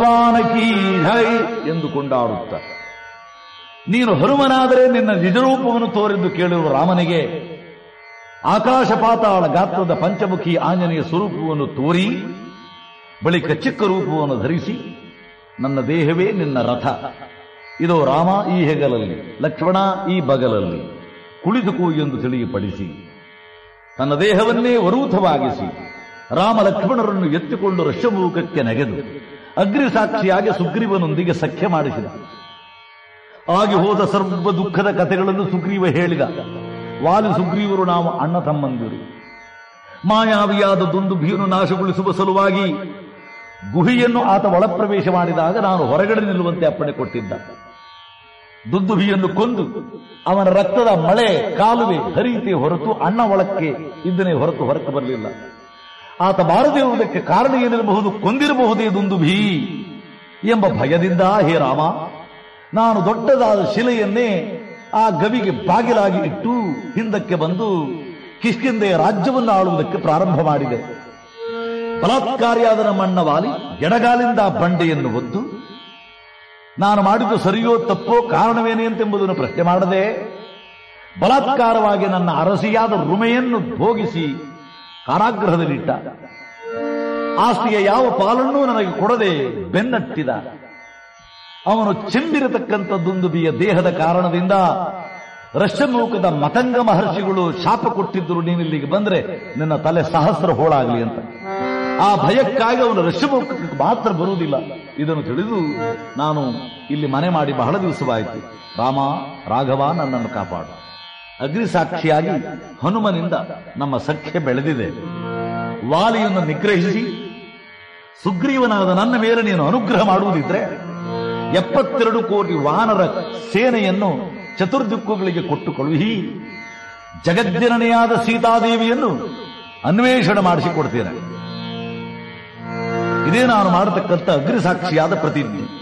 ಹನುಮಾನ key ಜೈ ಎಂದು ಕೊಂಡಾಡುತ್ತ ನೀನು ಹನುಮನಾದರೆ ನಿನ್ನ ನಿಜರೂಪವನ್ನು ತೋರೆಂದು ಕೇಳಿರುವ ರಾಮನಿಗೆ ಆಕಾಶ ಪಾತಾಳ ಗಾತ್ರದ ಪಂಚಮುಖಿ ಆಂಜನೇಯ ಸ್ವರೂಪವನ್ನು ತೋರಿ ಬಳಿಕ ಚಿಕ್ಕ ರೂಪವನ್ನು ಧರಿಸಿ ನನ್ನ ದೇಹವೇ ನಿನ್ನ ರಥ ಇದು ರಾಮ ಈ ಹೆಗಲಲ್ಲಿ ಲಕ್ಷ್ಮಣ ಈ ಬಗಲಲ್ಲಿ ಕುಳಿತುಕು ಎಂದು ತಿಳಿಯಪಡಿಸಿ ತನ್ನ ದೇಹವನ್ನೇ ವರೂಥವಾಗಿಸಿ ರಾಮ ಲಕ್ಷ್ಮಣರನ್ನು ಎತ್ತಿಕೊಂಡು ರಶ್ಯಮೂಕಕ್ಕೆ ನೆಗೆದು ಅಗ್ನಿ ಸಾಕ್ಷಿಯಾಗಿ ಸುಗ್ರೀವನೊಂದಿಗೆ ಸಖ್ಯ ಮಾಡಿಸಿದ ಆಗಿ ಹೋದ ಸರ್ವ ದುಃಖದ ಕಥೆಗಳನ್ನು ಸುಗ್ರೀವ ಹೇಳಿದ ವಾಲಿ ಸುಗ್ರೀವರು ನಾವು ಅಣ್ಣ ತಮ್ಮಂದಿರು ಮಾಯಾವಿಯಾದ ದುಂದುಭಿಯನ್ನು ನಾಶಗೊಳಿಸುವ ಸಲುವಾಗಿ ಗುಹಿಯನ್ನು ಆತ ಒಳಪ್ರವೇಶ ಮಾಡಿದಾಗ ನಾನು ಹೊರಗಡೆ ನಿಲ್ಲುವಂತೆ ಅಪ್ಪಣೆ ಕೊಟ್ಟಿದ್ದ ದುಂದುಭಿಯನ್ನು ಕೊಂದು ಅವನ ರಕ್ತದ ಮಳೆ ಕಾಲುವೆ ಹರಿಯಿತೆ ಹೊರತು ಅಣ್ಣ ಒಳಕ್ಕೆ ಇದ್ದನೇ ಹೊರತು ಹೊರಕ್ಕೆ ಬರಲಿಲ್ಲ ಆತ ಬಾರದಿರುವುದಕ್ಕೆ ಕಾರಣ ಏನಿರಬಹುದು ಕೊಂದಿರಬಹುದೇ ದುಂದುಭಿ ಎಂಬ ಭಯದಿಂದ ಹೇ ರಾಮ ನಾನು ದೊಡ್ಡದಾದ ಶಿಲೆಯನ್ನೇ ಆ ಗವಿಗೆ ಬಾಗಿಲಾಗಿ ಇಟ್ಟು ಹಿಂದಕ್ಕೆ ಬಂದು ಕಿಷ್ಕಿಂದೆಯ ರಾಜ್ಯವನ್ನು ಆಳುವುದಕ್ಕೆ ಪ್ರಾರಂಭ ಮಾಡಿದೆ ಬಲಾತ್ಕಾರಿಯಾದ ನಮ್ಮಣ್ಣ ವಾಲಿ ಎಡಗಾಲಿಂದ ಆ ಬಂಡೆಯನ್ನು ಒದ್ದು ನಾನು ಮಾಡಿದ್ದು ಸರಿಯೋ ತಪ್ಪೋ ಕಾರಣವೇನೆ ಎಂಬುದನ್ನು ಪ್ರಶ್ನೆ ಮಾಡದೆ ಬಲಾತ್ಕಾರವಾಗಿ ನನ್ನ ಅರಸಿಯಾದ ರುಮೆಯನ್ನು ಭೋಗಿಸಿ ಕಾರಾಗೃಹದಲ್ಲಿಟ್ಟ ಆಸ್ತಿಯ ಯಾವ ಪಾಲನ್ನೂ ನನಗೆ ಕೊಡದೆ ಬೆನ್ನಟ್ಟಿದ ಅವನು ಚೆಂಬಿರತಕ್ಕಂಥದ್ದೊಂದುಬಿಯ ದೇಹದ ಕಾರಣದಿಂದ ರಶ್ಯಮೂಕದ ಮತಂಗ ಮಹರ್ಷಿಗಳು ಶಾಪ ಕೊಟ್ಟಿದ್ದರು ನೀನಿಲ್ಲಿಗೆ ಬಂದ್ರೆ ನಿನ್ನ ತಲೆ ಸಹಸ್ರ ಹೋಳಾಗಲಿ ಅಂತ ಆ ಭಯಕ್ಕಾಗಿ ಅವನು ರಶ್ಯಮೂಕಕ್ಕೆ ಮಾತ್ರ ಬರುವುದಿಲ್ಲ ಇದನ್ನು ತಿಳಿದು ನಾನು ಇಲ್ಲಿ ಮನೆ ಮಾಡಿ ಬಹಳ ದಿವಸವಾಯಿತು ರಾಮ ರಾಘವ ನನ್ನನ್ನು ಕಾಪಾಡು ಅಗ್ನಿ ಸಾಕ್ಷಿಯಾಗಿ ಹನುಮನಿಂದ ನಮ್ಮ ಸಖ್ಯ ಬೆಳೆದಿದೆ ವಾಲಿಯನ್ನು ನಿಗ್ರಹಿಸಿ ಸುಗ್ರೀವನಾದ ನನ್ನ ಮೇಲೆ ನೀನು ಅನುಗ್ರಹ ಮಾಡುವುದಿದ್ರೆ ಎಪ್ಪತ್ತೆರಡು ಕೋಟಿ ವಾನರ ಸೇನೆಯನ್ನು ಚತುರ್ದಿಕ್ಕುಗಳಿಗೆ ಕೊಟ್ಟು ಕಳುಹಿ ಜಗಜ್ಜನನೆಯಾದ ಸೀತಾದೇವಿಯನ್ನು ಅನ್ವೇಷಣೆ ಮಾಡಿಸಿಕೊಡ್ತೇನೆ ಇದೇ ನಾನು ಮಾಡತಕ್ಕಂಥ ಅಗ್ನಿಸಾಕ್ಷಿಯಾದ ಪ್ರತಿಜ್ಞೆ